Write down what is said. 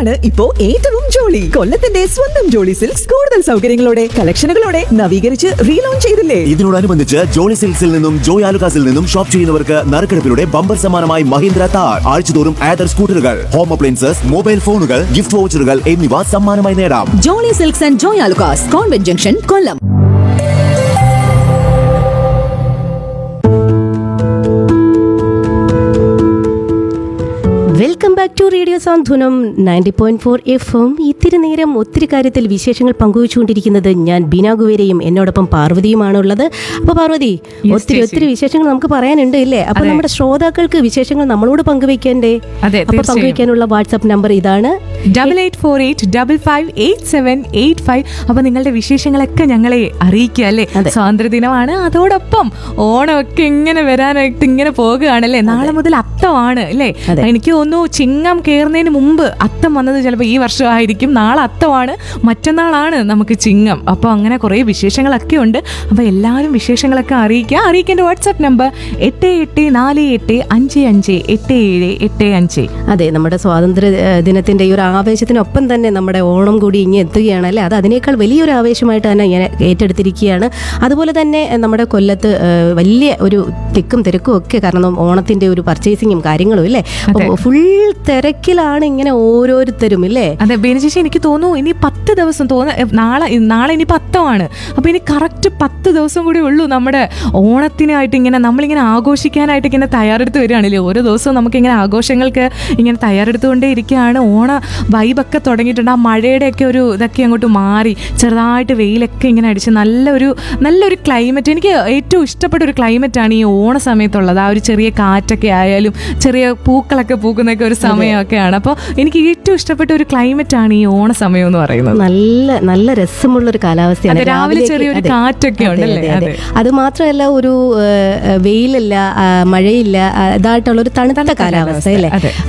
സിൽക്സിലാണ് ഇപ്പോ ഏറ്റവും ജോളി കൊല്ലത്തിന്റെ സ്വന്തം ജോളി സിൽക്സ് കൂടുതൽ സൗകര്യങ്ങളോടെ കളക്ഷനുകളോടെ നവീകരിച്ച് റീലോഞ്ച് ചെയ്തില്ലേ ഇതിനോടനുബന്ധിച്ച് ജോളി സിൽക്സിൽ നിന്നും ജോയ് ആലുകാസിൽ നിന്നും ഷോപ്പ് ചെയ്യുന്നവർക്ക് നറുക്കെടുപ്പിലൂടെ ബമ്പർ സമ്മാനമായി മഹീന്ദ്ര താർ ആഴ്ചതോറും ആദർ സ്കൂട്ടറുകൾ ഹോം അപ്ലയൻസസ് മൊബൈൽ ഫോണുകൾ ഗിഫ്റ്റ് വൗച്ചറുകൾ എന്നിവ സമ്മാനമായി നേടാം Jolly Silks and Joy Alukkas Convent Junction Kollam welcome back to radio Santhwanam ninety point four F M ഇത്തിരി നേരം ഒത്തിരി കാര്യത്തിൽ വിശേഷങ്ങൾ പങ്കുവച്ചുകൊണ്ടിരിക്കുന്നത് ഞാൻ ബീന ഗുവേരയും എന്നോടൊപ്പം പാർവതിയുമാണുള്ളത് അപ്പോൾ പാർവതി ഒത്തിരി ഒത്തിരി വിശേഷങ്ങൾ നമുക്ക് പറയാനുണ്ട് ഇല്ലേ അപ്പോൾ നമ്മുടെ ശ്രോതാക്കൾക്ക് വിശേഷങ്ങൾ നമ്മളോട് പങ്കുവെക്കണ്ടേ അതെ, അപ്പോൾ തീർച്ചയായും. പങ്കുവെക്കാനുള്ള വാട്സാപ്പ് നമ്പർ ഇതാണ് double eight four eight double five eight seven eight five അപ്പൊ നിങ്ങളുടെ വിശേഷങ്ങളൊക്കെ ഞങ്ങളെ അറിയിക്കുക അല്ലേ സ്വാതന്ത്ര്യദിനമാണ് അതോടൊപ്പം ഓണമൊക്കെ ഇങ്ങനെ വരാനായിട്ട് ഇങ്ങനെ പോകുകയാണല്ലേ നാളെ മുതൽ അത്തമാണ് അല്ലേ അതെ. എനിക്ക് തോന്നുന്നു ചിങ്ങം കയറുന്നതിന് മുമ്പ് അത്തം വന്നത് ചിലപ്പോൾ ഈ വർഷമായിരിക്കും നാളെ അത്തമാണ് മറ്റന്നാളാണ് നമുക്ക് ചിങ്ങം അപ്പോൾ അങ്ങനെ കുറേ വിശേഷങ്ങളൊക്കെ ഉണ്ട് അപ്പോൾ എല്ലാവരും വിശേഷങ്ങളൊക്കെ അറിയിക്കുക അറിയിക്കേണ്ട വാട്സാപ്പ് നമ്പർ എട്ട് എട്ട് നാല് എട്ട് അഞ്ച് അഞ്ച് എട്ട് ഏഴ് എട്ട് അഞ്ച് അതെ നമ്മുടെ സ്വാതന്ത്ര്യ ഏഹ്, ദിനത്തിന്റെ ഈ ഒരു ആവേശത്തിനൊപ്പം തന്നെ നമ്മുടെ ഓണം കൂടി ഇനി എത്തുകയാണ് അല്ലേ അത് അതിനേക്കാൾ വലിയൊരു ആവേശമായിട്ട് തന്നെ ഇങ്ങനെ ഏറ്റെടുത്തിരിക്കുകയാണ് അതുപോലെ തന്നെ ഏഹ്, നമ്മുടെ കൊല്ലത്ത് ഏഹ്, വലിയ ഒരു തിക്കും തിരക്കും ഒക്കെ കാരണം ഓണത്തിന്റെ ഒരു പർച്ചേസിങ്ങും കാര്യങ്ങളും ഇല്ലേ ഫുൾ തിരക്കിലാണ് ഇങ്ങനെ ഓരോരുത്തരും ഇല്ലേ അതെ ബേനചേച്ചി എനിക്ക് തോന്നുന്നു ഇനി പത്ത് ദിവസം തോന്നുന്നു നാളെ നാളെ ഇനി പത്തമാണ് അപ്പൊ ഇനി കറക്റ്റ് പത്ത് ദിവസം കൂടി ഉള്ളൂ നമ്മുടെ ഓണത്തിനായിട്ട് ഇങ്ങനെ നമ്മളിങ്ങനെ ആഘോഷിക്കാനായിട്ട് ഇങ്ങനെ തയ്യാറെടുത്ത് വരികയാണല്ലേ ഓരോ ദിവസവും നമുക്ക് ഇങ്ങനെ ആഘോഷങ്ങൾക്ക് ഇങ്ങനെ തയ്യാറെടുത്തുകൊണ്ടേ ഇരിക്കുകയാണ് ഓണ വൈബൊക്കെ തുടങ്ങിയിട്ടുണ്ട് ആ മഴയുടെയൊക്കെ ഒരു ഇതൊക്കെ അങ്ങോട്ട് മാറി ചെറുതായിട്ട് വെയിലൊക്കെ ഇങ്ങനെ അടിച്ച് നല്ലൊരു നല്ലൊരു ക്ലൈമറ്റ് എനിക്ക് ഏറ്റവും ഇഷ്ടപ്പെട്ട ഒരു ക്ലൈമറ്റാണ് ഈ ഓണ സമയത്തുള്ളത് ആ ഒരു ചെറിയ കാറ്റൊക്കെ ആയാലും ചെറിയ പൂക്കളൊക്കെ പൂക്കുന്നൊക്കെ ഒരു സമയമൊക്കെയാണ് അപ്പോൾ എനിക്ക് ഏറ്റവും ഇഷ്ടപ്പെട്ട ഒരു ക്ലൈമറ്റ് ആണ് ഈ ഓണ സമയം എന്ന് പറയുന്നത് നല്ല നല്ല രസമുള്ള ഒരു കാലാവസ്ഥയാണ് അതെ, രാവിലെ രാവിലേക്ക് ചെറിയൊരു അതെ. കാറ്റൊക്കെ അതെ, ഉണ്ടല്ലേ? അതെ, അതെ. അതെ. അത് മാത്രമല്ല ഒരു ഏഹ്, വെയിലില്ല ആ, മഴയില്ല ആ, ഇതായിട്ടുള്ള ഒരു തണുത്ത കാലാവസ്ഥ അല്ലേ അതെ.